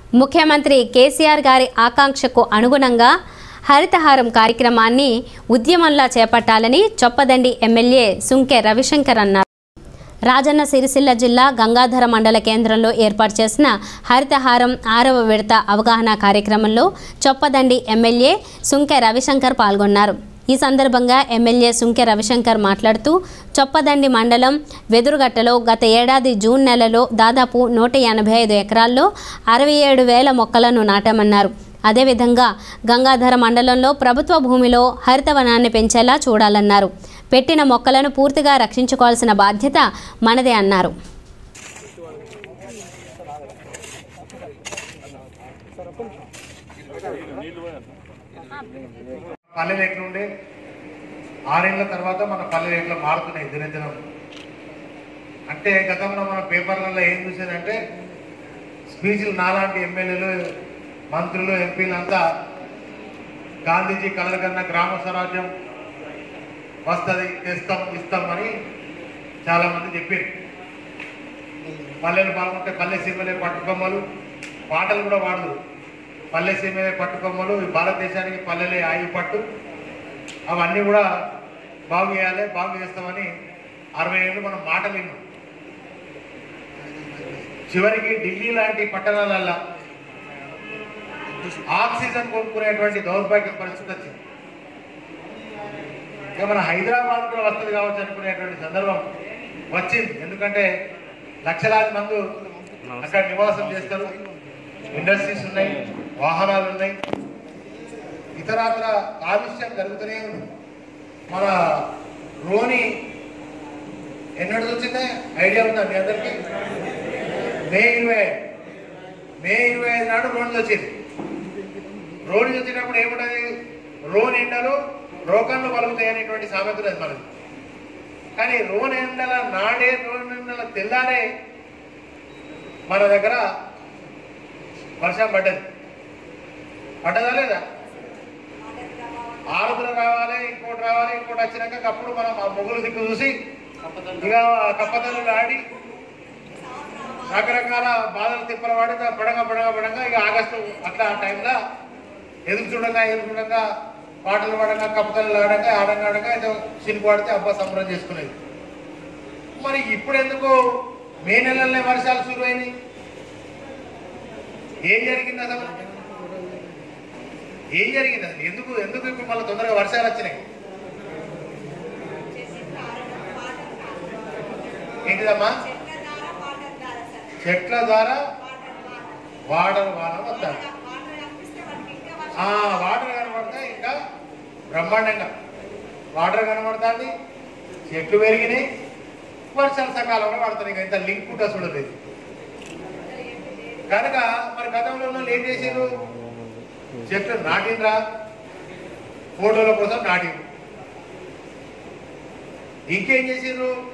ముఖ్యమంత్రి కేసీఆర్ గారి ఆకాంక్షకు అనుగుణంగా హరితహారం కార్యక్రమాన్ని ఉద్యమంలా చేపట్టాలని చొప్పదండి ఎమ్మెల్యే సుంకె రవిశంకర్ అన్నారు రాజన్న సిరిసిల్ల జిల్లా గంగాధర మండల కేంద్రంలో ఏర్పాటు చేసిన హరితహారం ఆరవ విడత అవగాహన కార్యక్రమంలో చొప్పదండి ఎమ్మెల్యే సుంకె రవిశంకర్ పాల్గొన్నారు ఈ సందర్భంగా ఎమ్మెల్యే సుంకె రవిశంకర్ మాట్లాడుతూ చొప్పదండి మండలం వెదురుగట్టలో గత ఏడాది జూన్ నెలలో దాదాపు నూట ఎనభై ఐదు ఎకరాల్లో అరవై ఏడు వేల మొక్కలను నాటామన్నారు అదేవిధంగా గంగాధర మండలంలో ప్రభుత్వ భూమిలో హరితవనాన్ని పెంచేలా చూడాలన్నారు పెట్టిన మొక్కలను పూర్తిగా రక్షించుకోవాల్సిన బాధ్యత మనదే అన్నారు పల్లెలు ఎట్లుండే ఆరేళ్ల తర్వాత మన పల్లెలు ఎట్లా మారుతున్నాయి దినదినం అంటే గతంలో మన పేపర్లలో ఏం చూసేదంటే స్పీచ్లు నాలాంటి ఎమ్మెల్యేలు మంత్రులు ఎంపీలు అంతా గాంధీజీ కలలు కన్నా గ్రామ స్వరాజ్యం వస్తుంది తెస్తాం ఇస్తామని చాలా మంది చెప్పారు పల్లెలు బాగుంటే పల్లె సీమలే పట్టుకొమ్మలు పాటలు కూడా వాడదు పల్లె సీమలే పట్టుకొమ్మలు ఈ భారతదేశానికి పల్లెలే ఆయువు పట్టు అవన్నీ కూడా బాగు చేయాలి బాగు చేస్తామని అరవై ఏళ్ళు మనం మాటలు విన్నాం చివరికి ఢిల్లీ లాంటి పట్టణాలల్లో ఆక్సిజన్ కొనుక్కునేటువంటి దౌర్భాగ్య పరిస్థితి వచ్చింది ఇక మన హైదరాబాద్ కూడా వస్తుంది కావచ్చు అనుకునేటువంటి సందర్భం వచ్చింది ఎందుకంటే లక్షలాది మంది అక్కడ నివాసం చేస్తారు ఇండస్ట్రీస్ ఉన్నాయి వాహనాలు ఉన్నాయి ఇతరాతర కాలుష్యం జరుగుతూనే ఉంది మన రోని ఎన్నడు వచ్చిందే ఐడియా ఉందా మీ అందరికీ మే ఇరవై ఐదు. మే ఇరవై ఐదు నాడు రోడ్లు వచ్చింది రోడ్డు వచ్చినప్పుడు ఏముంటది రోన్ ఎండలు రోకన్లు పలుకుతాయి అనేటువంటి సామెత ఉన్నది మనది కానీ రోన్ ఎండల నాడే రోన్ ఎండల తెల్లారే మన దగ్గర వర్షం పడ్డది పడ్డదా లేదా ఆరుద్ర రావాలి ఇంకోటి రావాలి ఇంకోటి వచ్చినాక అప్పుడు మనం ఆ మొగులు దిక్కు చూసి ఇక కప్పతలు ఆడి రకరకాల బాధలు తిప్పలు వాడి పడంగా పడంగా పడంగా ఇక ఆగస్టు అట్లా ఆ టైంలో ఎదురు చూడంగా ఎదురు చూడంగా పాటలు పాడంగా కప్పతలు ఆడంగా ఆడంగా ఆడంగా ఏదో సినిమా పాడితే అబ్బా సంబరం చేసుకునేది మరి ఇప్పుడు ఎందుకు మే నెలలోనే వర్షాలు శురువైనాయి ఏం జరిగింది అసలు ఏం జరిగింది అసలు ఎందుకు ఎందుకు ఇప్పుడు మళ్ళీ తొందరగా వర్షాలు వచ్చినాయి ఏంటిదమ్మా చెట్ల ద్వారా వాటర్ వాన వస్తారు ఆ వాటర్ కనబడితే ఇంకా బ్రహ్మాండంగా వాటర్ కనబడుతుంది చెట్లు పెరిగినాయి వర్షాలు సకాలంలో పడుతున్నాయి ఇంకా ఇంత లింక్ ఉంటుంది చూడలేదు కనుక మరి గతంలో ఉన్న వాళ్ళు ఏం చేసారు చెట్లు నాటిండ్రా ఫోటోల కోసం నాటిండ్రు ఇంకేం చేసారు